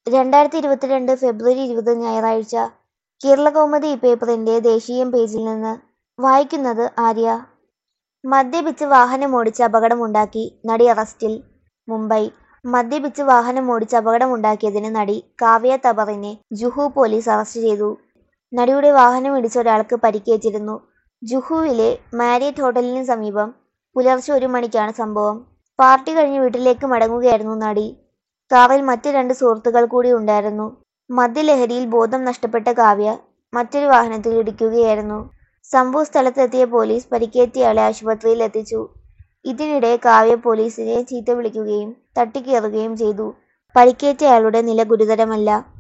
രണ്ടായിരത്തി ഇരുപത്തിരണ്ട് ഫെബ്രുവരി ഇരുപത് ഞായറാഴ്ച കേരളകൗമുദി പേപ്പറിന്റെ ദേശീയം പേജിൽ നിന്ന് വായിക്കുന്നത് ആര്യ മദ്യപിച്ച് വാഹനമോടിച്ച് അപകടമുണ്ടാക്കി നടി അറസ്റ്റിൽ മുംബൈ മദ്യപിച്ച് വാഹനമോടിച്ച് അപകടമുണ്ടാക്കിയതിന് നടി കാവ്യ തബറിനെ ജുഹു പോലീസ് അറസ്റ്റ് ചെയ്തു നടിയുടെ വാഹനം ഇടിച്ച ഒരാൾക്ക് പരിക്കേറ്റിരുന്നു ജുഹുവിലെ മാരിയറ്റ് ഹോട്ടലിന് സമീപം പുലർച്ചെ ഒരു മണിക്കാണ് സംഭവം പാർട്ടി കഴിഞ്ഞ് വീട്ടിലേക്ക് മടങ്ങുകയായിരുന്നു നടി കാറിൽ മറ്റ് രണ്ട് സുഹൃത്തുക്കൾ കൂടി ഉണ്ടായിരുന്നു മദ്യലഹരിയിൽ ബോധം നഷ്ടപ്പെട്ട കാവ്യ മറ്റൊരു വാഹനത്തിൽ ഇടിക്കുകയായിരുന്നു സംഭവ സ്ഥലത്തെത്തിയ പോലീസ് പരിക്കേറ്റയാളെ ആശുപത്രിയിൽ എത്തിച്ചു ഇതിനിടെ കാവ്യ പോലീസിനെ ചീത്ത വിളിക്കുകയും തട്ടിക്കയറുകയും ചെയ്തു പരിക്കേറ്റയാളുടെ നില ഗുരുതരമല്ല